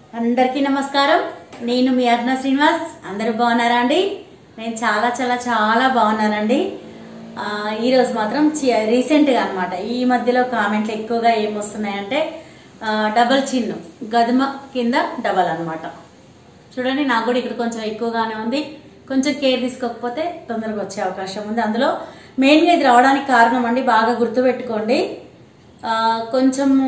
అందరికీ నమస్కారం నేను మీ అర్ణ శ్రీనివాస్ అందరూ బాగున్నారా అండి నేను చాలా చాలా చాలా బాగున్నానండి ఆ, ఈరోజు మాత్రం చి- రీసెంట్గా అనమాట ఈ మధ్యలో కామెంట్లు ఎక్కువగా ఏమొస్తున్నాయంటే ఆ, డబల్ చిన్ను గదుమ కింద డబల్ అన్నమాట చూడండి నాకు కూడా ఇక్కడ కొంచెం ఎక్కువగానే ఉంది కొంచెం కేర్ తీసుకోకపోతే తొందరగా వచ్చే అవకాశం ఉంది అందులో మెయిన్గా ఇది రావడానికి కారణం అండి బాగా గుర్తుపెట్టుకోండి ఆ, కొంచెము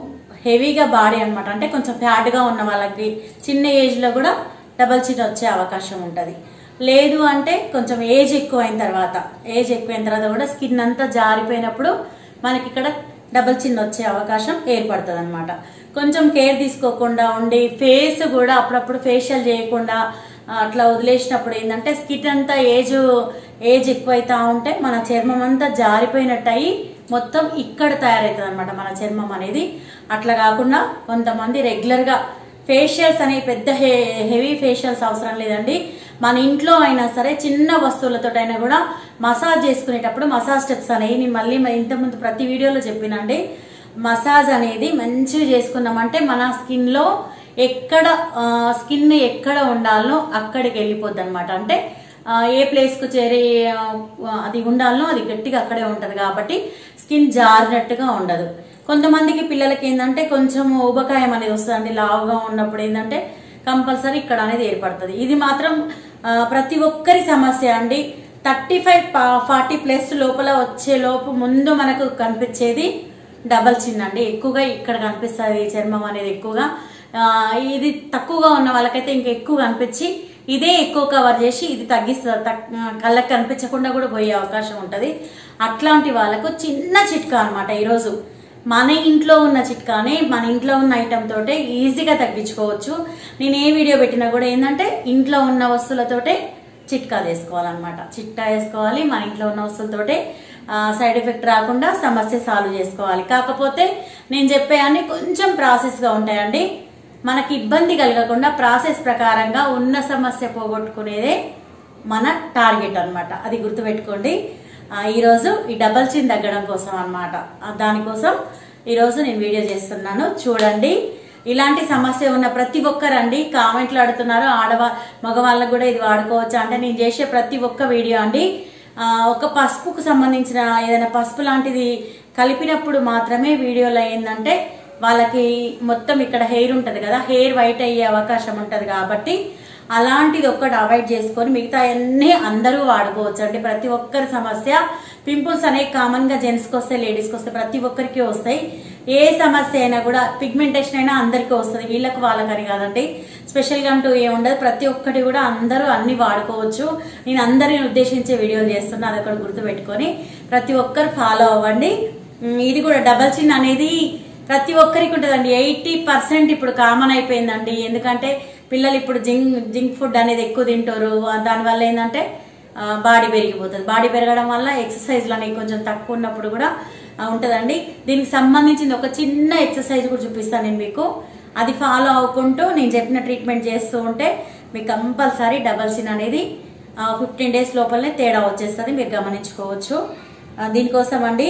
హెవీగా బాడీ అన్నమాట అంటే కొంచెం ఫ్యాట్గా ఉన్న వాళ్ళకి చిన్న ఏజ్లో కూడా డబల్ చిన్ వచ్చే అవకాశం ఉంటుంది లేదు అంటే కొంచెం ఏజ్ ఎక్కువైన తర్వాత ఏజ్ ఎక్కువైన తర్వాత కూడా స్కిన్ అంతా జారిపోయినప్పుడు మనకి ఇక్కడ డబల్ చిన్ వచ్చే అవకాశం ఏర్పడుతుంది అనమాట కొంచెం కేర్ తీసుకోకుండా ఉండి ఫేస్ కూడా అప్పుడప్పుడు ఫేషియల్ చేయకుండా ఆ, అట్లా వదిలేసినప్పుడు ఏంటంటే స్కిన్ అంతా ఏజ్ ఏజ్ ఎక్కువైతా ఉంటే మన చర్మం అంతా జారిపోయినట్టు అయ్యి మొత్తం ఇక్కడ తయారవుతుంది అనమాట మన చర్మం అనేది అట్లా కాకుండా కొంతమంది రెగ్యులర్గా ఫేషియల్స్ అనేవి పెద్ద హె- హెవీ ఫేషియల్స్ అవసరం లేదండి మన ఇంట్లో అయినా సరే చిన్న వస్తువులతో అయినా కూడా మసాజ్ చేసుకునేటప్పుడు మసాజ్ స్టెప్స్ అనేవి నేను మళ్ళీ మ- ఇంతకుముందు ప్రతి వీడియోలో చెప్పినండి మసాజ్ అనేది మంచిగా చేసుకున్నామంటే మన స్కిన్ లో ఎక్కడ స్కిన్ ఎక్కడ ఉండాలనో అక్కడికి వెళ్ళిపోద్ది అనమాట అంటే ఆ, ఏ ప్లేస్ కు చేరి ఆ, అది ఉండాలనో అది గట్టిగా అక్కడే ఉంటది కాబట్టి స్కిన్ జారినట్టుగా ఉండదు కొంతమందికి పిల్లలకి ఏంటంటే కొంచెం ఊబకాయం అనేది వస్తుంది లావుగా ఉన్నప్పుడు ఏంటంటే కంపల్సరీ ఇక్కడ అనేది ఏర్పడుతుంది ఇది మాత్రం ఆ, ప్రతి ఒక్కరి సమస్య అండి థర్టీ ఫైవ్ ఫార్టీ ప్లస్ లోపల వచ్చే లోపు ముందు మనకు కనిపించేది డబల్ చిన్ అండి ఎక్కువగా ఇక్కడ కనిపిస్తుంది చర్మం అనేది ఎక్కువగా ఆ, ఇది తక్కువగా ఉన్న వాళ్ళకైతే ఇంకా ఎక్కువ కనిపించి ఇదే ఎక్కువ కవర్ చేసి ఇది తగ్గిస్తుంది తక్- ఆ, కళ్ళకి కనిపించకుండా కూడా పోయే అవకాశం ఉంటుంది అట్లాంటి వాళ్ళకు చిన్న చిట్కా అనమాట ఈరోజు మన ఇంట్లో ఉన్న చిట్కానే మన ఇంట్లో ఉన్న ఐటమ్ తోటే ఈజీగా తగ్గించుకోవచ్చు నేను ఏ వీడియో పెట్టినా కూడా ఏంటంటే ఇంట్లో ఉన్న వస్తువులతోటే చిట్కా చేసుకోవాలన్నమాట చిట్కా వేసుకోవాలి మన ఇంట్లో ఉన్న వస్తువులతోటే సైడ్ ఎఫెక్ట్ రాకుండా సమస్య సాల్వ్ చేసుకోవాలి కాకపోతే నేను చెప్పే అన్ని కొంచెం ప్రాసెస్గా ఉంటాయండి మనకి ఇబ్బంది కలగకుండా ప్రాసెస్ ప్రకారంగా ఉన్న సమస్య పోగొట్టుకునేదే మన టార్గెట్ అన్నమాట అది గుర్తుపెట్టుకోండి ఆ, ఈరోజు ఈ డబల్ చిన్ తగ్గడం కోసం అనమాట దానికోసం ఈరోజు నేను వీడియో చేస్తున్నాను చూడండి ఇలాంటి సమస్య ఉన్న ప్రతి ఒక్కరండి కామెంట్లు ఆడుతున్నారు ఆడవా మగవాళ్ళకు కూడా ఇది వాడుకోవచ్చు అంటే నేను చేసే ప్రతి ఒక్క వీడియో అండి ఆ, ఒక పసుపుకు సంబంధించిన ఏదైనా పసుపు లాంటిది కలిపినప్పుడు మాత్రమే వీడియోలో ఏంటంటే వాళ్ళకి మొత్తం ఇక్కడ హెయిర్ ఉంటది కదా హెయిర్ వైట్ అయ్యే అవకాశం ఉంటది కాబట్టి అలాంటిది ఒక్కటి అవాయిడ్ చేసుకొని మిగతా అన్ని అందరూ వాడుకోవచ్చు అండి ప్రతి ఒక్కరి సమస్య పింపుల్స్ అనేవి కామన్ గా జెంట్స్ కి వస్తాయి లేడీస్ కి వస్తాయి ప్రతి ఒక్కరికి వస్తాయి ఏ సమస్య అయినా కూడా పిగ్మెంటేషన్ అయినా అందరికీ వస్తుంది వీళ్ళకి వాళ్ళకని కాదండి స్పెషల్ గా అంటూ ఏముండదు ప్రతి ఒక్కటి కూడా అందరూ అన్ని వాడుకోవచ్చు నేను అందరిని ఉద్దేశించే వీడియోలు చేస్తున్నా అది ఒకటి గుర్తుపెట్టుకొని ప్రతి ఒక్కరు ఫాలో అవ్వండి ఉమ్, ఇది కూడా డబల్ చిన్ అనేది ప్రతి ఒక్కరికి ఉంటుందండి ఎయిటీ పర్సెంట్ ఇప్పుడు కామన్ అయిపోయిందండి ఎందుకంటే పిల్లలు ఇప్పుడు జింక్ జింక్ ఫుడ్ అనేది ఎక్కువ తింటారు ఆ, దానివల్ల ఏంటంటే బాడీ పెరిగిపోతుంది బాడీ పెరగడం వల్ల ఎక్సర్సైజ్లు అనేవి కొంచెం తక్కువ ఉన్నప్పుడు కూడా ఆ, ఉంటుందండి దీనికి సంబంధించిన ఒక చిన్న ఎక్సర్సైజ్ కూడా చూపిస్తాను నేను మీకు అది ఫాలో అవ్వకుంటూ నేను చెప్పిన ట్రీట్మెంట్ చేస్తూ ఉంటే మీకు కంపల్సరీ డబల్ చిన్ అనేది ఫిఫ్టీన్ డేస్ లోపలనే తేడా వచ్చేస్తుంది మీరు గమనించుకోవచ్చు ఆ, దీనికోసం అండి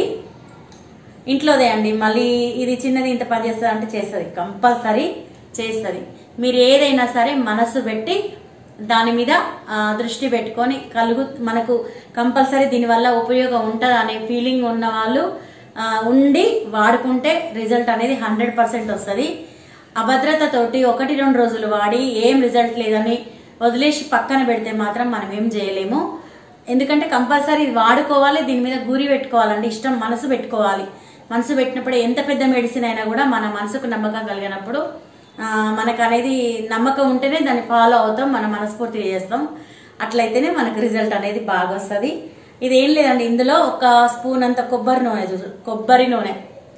ఇంట్లోదే అండి మళ్ళీ ఇది చిన్నది ఇంత పని చేస్తుంది అంటే చేస్తుంది కంపల్సరీ చేస్తుంది మీరు ఏదైనా సరే మనసు పెట్టి దాని మీద ఆ, దృష్టి పెట్టుకొని కలుగు మనకు కంపల్సరీ దీనివల్ల ఉపయోగం ఉంటుంది అనే ఫీలింగ్ ఉన్న వాళ్ళు ఆ, ఉండి వాడుకుంటే రిజల్ట్ అనేది హండ్రెడ్ పర్సెంట్ వస్తుంది అభద్రతతోటి ఒకటి రెండు రోజులు వాడి ఏం రిజల్ట్ లేదని వదిలేసి పక్కన పెడితే మాత్రం మనం ఏం చేయలేము ఎందుకంటే కంపల్సరీ ఇది వాడుకోవాలి దీని మీద గురి పెట్టుకోవాలండి ఇష్టం మనసు పెట్టుకోవాలి మనసు పెట్టినప్పుడు ఎంత పెద్ద మెడిసిన్ అయినా కూడా మన మనసుకు నమ్మకం కలిగినప్పుడు ఆ, మనకు అనేది నమ్మకం ఉంటేనే దాన్ని ఫాలో అవుతాం మనం మనస్ఫూర్తిగా చేస్తాం అట్లయితేనే మనకు రిజల్ట్ అనేది బాగా వస్తుంది ఇది ఏం లేదండి ఇందులో ఒక స్పూన్ అంత కొబ్బరి నూనె చూసు కొబ్బరి నూనె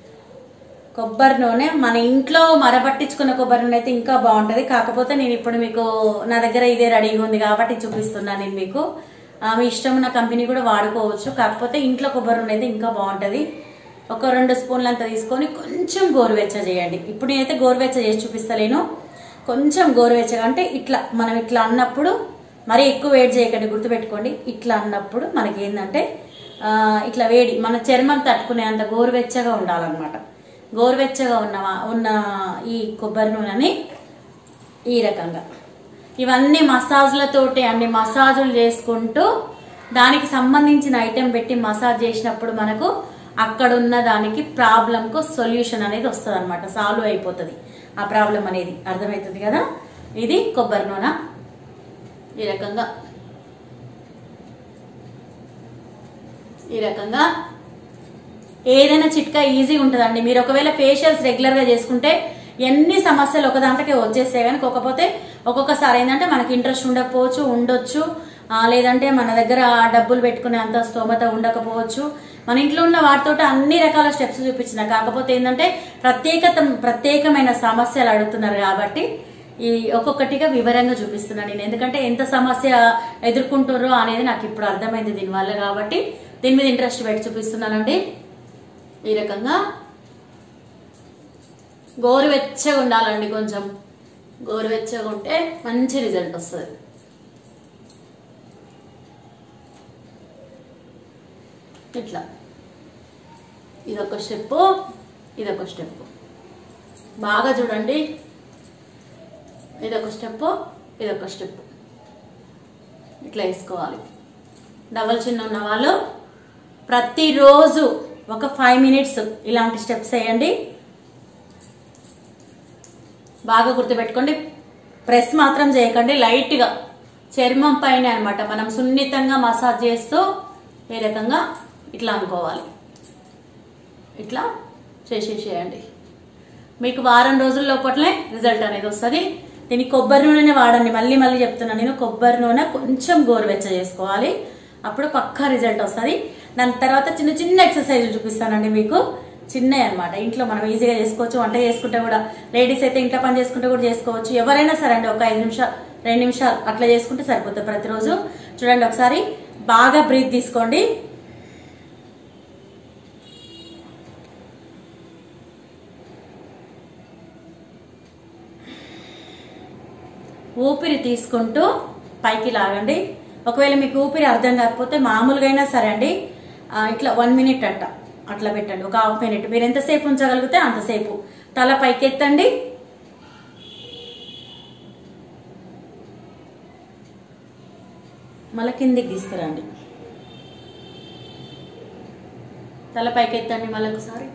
కొబ్బరి నూనె మన ఇంట్లో మరపట్టించుకున్న కొబ్బరి నూనె అయితే ఇంకా బాగుంటది కాకపోతే నేను ఇప్పుడు మీకు నా దగ్గర ఇదే రెడీగా ఉంది కాబట్టి చూపిస్తున్నాను నేను మీకు ఆ, మీ ఇష్టం ఉన్న కంపెనీ కూడా వాడుకోవచ్చు కాకపోతే ఇంట్లో కొబ్బరి నూనె అయితే ఇంకా బాగుంటది ఒక రెండు స్పూన్లు అంత తీసుకొని కొంచెం గోరువెచ్చ చేయండి ఇప్పుడు నేనైతే గోరువెచ్చ చేసి చూపిస్తలేను కొంచెం గోరువెచ్చగా అంటే ఇట్లా మనం ఇట్లా అన్నప్పుడు మరీ ఎక్కువ వేడి చేయకండి గుర్తుపెట్టుకోండి ఇట్లా అన్నప్పుడు మనకి ఏంటంటే ఆ, ఇట్లా వేడి మన చర్మం తట్టుకునే అంత గోరువెచ్చగా ఉండాలన్నమాట గోరువెచ్చగా ఉన్న ఉన్న ఈ కొబ్బరి నూనెని ఈ రకంగా ఇవన్నీ మసాజ్లతోటి అన్ని మసాజులు చేసుకుంటూ దానికి సంబంధించిన ఐటెం పెట్టి మసాజ్ చేసినప్పుడు మనకు అక్కడ ఉన్న దానికి ప్రాబ్లంకు సొల్యూషన్ అనేది వస్తుంది అనమాట సాల్వ్ అయిపోతుంది ఆ ప్రాబ్లం అనేది అర్థమవుతుంది కదా ఇది కొబ్బరి నూనె ఈ రకంగా ఈ రకంగా ఏదైనా చిట్కా ఈజీ ఉంటుందండి మీరు ఒకవేళ ఫేషియల్స్ రెగ్యులర్ గా చేసుకుంటే ఎన్ని సమస్యలు ఒక దాంట్లోకి వచ్చేస్తాయి కానీ కాకపోతే ఒక్కొక్కసారి ఏంటంటే మనకి ఇంట్రెస్ట్ ఉండకపోవచ్చు ఉండొచ్చు ఆ, లేదంటే మన దగ్గర డబ్బులు పెట్టుకునే అంత స్తోమత ఉండకపోవచ్చు మన ఇంట్లో ఉన్న వాటితో అన్ని రకాల స్టెప్స్ చూపించిన కాకపోతే ఏంటంటే ప్రత్యేకత ప్రత్యేకమైన సమస్యలు అడుగుతున్నారు కాబట్టి ఈ ఒక్కొక్కటిగా వివరంగా చూపిస్తున్నాను నేను ఎందుకంటే ఎంత సమస్య ఎదుర్కొంటుర్రో అనేది నాకు ఇప్పుడు అర్థమైంది దీనివల్ల కాబట్టి దీని మీద ఇంట్రెస్ట్ పెట్టి చూపిస్తున్నానండి ఈ రకంగా గోరువెచ్చగా ఉండాలండి కొంచెం గోరువెచ్చగా ఉంటే మంచి రిజల్ట్ వస్తుంది ఇట్లా ఇదొక స్టెప్ ఇదొక స్టెప్ బాగా చూడండి ఇదొక స్టెప్ ఇదొక స్టెప్ ఇట్లా వేసుకోవాలి డబల్ చిన్న ఉన్న వాళ్ళు ప్రతిరోజు ఒక ఫైవ్ మినిట్స్ ఇలాంటి స్టెప్స్ వేయండి బాగా గుర్తుపెట్టుకోండి ప్రెస్ మాత్రం చేయకండి లైట్గా చర్మం పైన అనమాట మనం సున్నితంగా మసాజ్ చేస్తూ ఏ రకంగా ఇట్లా అనుకోవాలి ఇట్లా చేసేసేయండి మీకు వారం రోజుల లోపలనే రిజల్ట్ అనేది వస్తుంది దీన్ని కొబ్బరి నూనెనే వాడండి మళ్ళీ మళ్ళీ చెప్తున్నాను నేను కొబ్బరి నూనె కొంచెం గోరువెచ్చ చేసుకోవాలి అప్పుడు పక్కా రిజల్ట్ వస్తుంది దాని తర్వాత చిన్న చిన్న ఎక్సర్సైజ్ చూపిస్తానండి మీకు చిన్నవి అనమాట ఇంట్లో మనం ఈజీగా చేసుకోవచ్చు వంట చేసుకుంటే కూడా లేడీస్ అయితే ఇంట్లో పని చేసుకుంటే కూడా చేసుకోవచ్చు ఎవరైనా సరే అండి ఒక ఐదు నిమిషాలు రెండు నిమిషాలు అట్లా చేసుకుంటే సరిపోతుంది ప్రతిరోజు చూడండి ఒకసారి బాగా బ్రీత్ తీసుకోండి ఊపిరి తీసుకుంటూ పైకి లాగండి ఒకవేళ మీకు ఊపిరి అర్థం కాకపోతే మామూలుగా అయినా సరే అండి ఆ, ఇట్లా వన్ మినిట్ అట్ట అట్లా పెట్టండి ఒక హాఫ్ మినిట్ మీరు ఎంతసేపు ఉంచగలిగితే అంతసేపు తల పైకెత్తండి మళ్ళీ కిందికి తీసుకురండి తల పైకెత్తండి మళ్ళీ ఒకసారి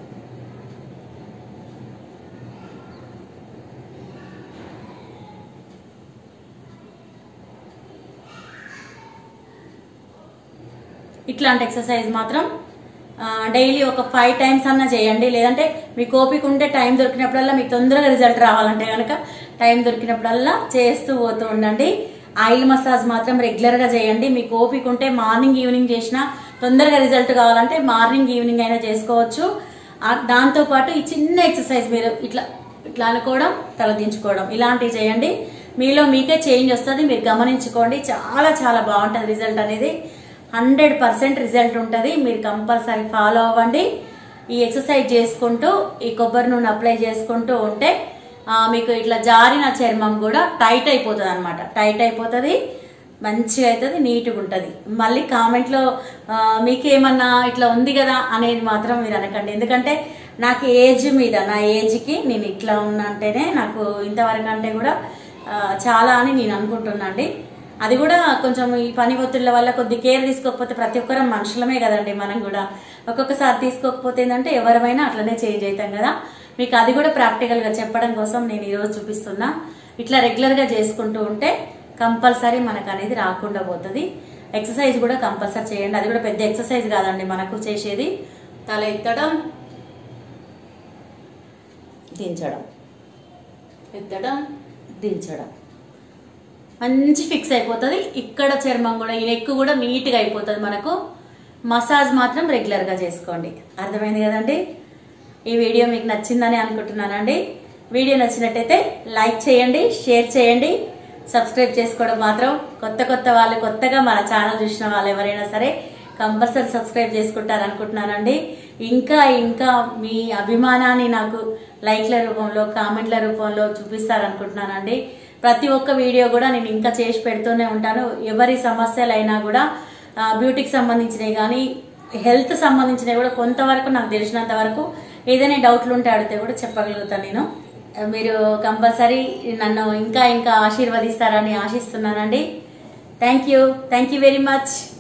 ఇట్లాంటి ఎక్సర్సైజ్ మాత్రం డైలీ ఒక ఫైవ్ టైమ్స్ అన్నా చేయండి లేదంటే మీకు ఓపిక ఉంటే టైం దొరికినప్పుడల్లా మీకు తొందరగా రిజల్ట్ రావాలంటే కనుక టైం దొరికినప్పుడల్లా చేస్తూ పోతూ ఉండండి ఆయిల్ మసాజ్ మాత్రం రెగ్యులర్ గా చేయండి మీకు ఓపిక ఉంటే మార్నింగ్ ఈవినింగ్ చేసినా తొందరగా రిజల్ట్ కావాలంటే మార్నింగ్ ఈవినింగ్ అయినా చేసుకోవచ్చు ఆ, దాంతో పాటు ఈ చిన్న ఎక్సర్సైజ్ మీరు ఇట్లా ఇట్లా అనుకోవడం తల దించుకోవడం ఇలాంటివి చేయండి మీలో మీకే చేంజ్ వస్తుంది మీరు గమనించుకోండి చాలా చాలా బాగుంటుంది రిజల్ట్ అనేది హండ్రెడ్ పర్సెంట్ రిజల్ట్ ఉంటుంది మీరు కంపల్సరీ ఫాలో అవ్వండి ఈ ఎక్సర్సైజ్ చేసుకుంటూ ఈ కొబ్బరి నూనె అప్లై చేసుకుంటూ ఉంటే ఆ, మీకు ఇట్లా జారిన చర్మం కూడా టైట్ అయిపోతుంది అనమాట టైట్ అయిపోతుంది మంచిగా అవుతుంది నీట్గా ఉంటుంది మళ్ళీ కామెంట్లో ఆ, మీకేమన్నా ఇట్లా ఉంది కదా అనేది మాత్రం మీరు అనకండి ఎందుకంటే నాకు ఏజ్ మీద నా ఏజ్కి నేను ఇట్లా ఉన్నా అంటేనే నాకు ఇంతవరకు అంటే కూడా ఆ, చాలా అని నేను అనుకుంటున్నాండి అది కూడా కొంచెం ఈ పని ఒత్తిళ్ళ వల్ల కొద్ది కేర్ తీసుకోకపోతే ప్రతి ఒక్కరం మనుషులమే కదండి మనం కూడా ఒక్కొక్కసారి తీసుకోకపోతే ఏంటంటే ఎవరమైనా అట్లనే చేంజ్ అవుతాం కదా మీకు అది కూడా ప్రాక్టికల్ గా చెప్పడం కోసం నేను ఈరోజు చూపిస్తున్నా ఇట్లా రెగ్యులర్ గా చేసుకుంటూ ఉంటే కంపల్సరీ మనకు అనేది రాకుండా పోతుంది ఎక్సర్సైజ్ కూడా కంపల్సరీ చేయండి అది కూడా పెద్ద ఎక్సర్సైజ్ కాదండి మనకు చేసేది తల ఎత్తడం దించడం ఎత్తడం దించడం మంచి ఫిక్స్ అయిపోతుంది ఇక్కడ చర్మం కూడా ఈ నెక్ కూడా నీట్గా అయిపోతుంది మనకు మసాజ్ మాత్రం రెగ్యులర్గా చేసుకోండి అర్థమైంది కదండి ఈ వీడియో మీకు నచ్చిందని అనుకుంటున్నానండి వీడియో నచ్చినట్టయితే లైక్ చేయండి షేర్ చేయండి సబ్స్క్రైబ్ చేసుకోవడం మాత్రం కొత్త కొత్త వాళ్ళు కొత్తగా మన ఛానల్ చూసిన వాళ్ళు ఎవరైనా సరే కంపల్సరీ సబ్స్క్రైబ్ చేసుకుంటారు అనుకుంటున్నానండి ఇంకా ఇంకా మీ అభిమానాన్ని నాకు లైక్ల రూపంలో కామెంట్ల రూపంలో చూపిస్తారనుకుంటున్నానండి ప్రతి ఒక్క వీడియో కూడా నేను ఇంకా చేసి పెడుతూనే ఉంటాను ఎవరి సమస్యలైనా కూడా ఆ, బ్యూటీకి సంబంధించినవి కానీ హెల్త్ సంబంధించినవి కూడా కొంతవరకు నాకు తెలిసినంత వరకు ఏదైనా డౌట్లు ఉంటే అడిగితే కూడా చెప్పగలుగుతాను నేను మీరు కంపల్సరీ నన్ను ఇంకా ఇంకా ఆశీర్వదిస్తారని ఆశిస్తున్నానండి thank you thank you very much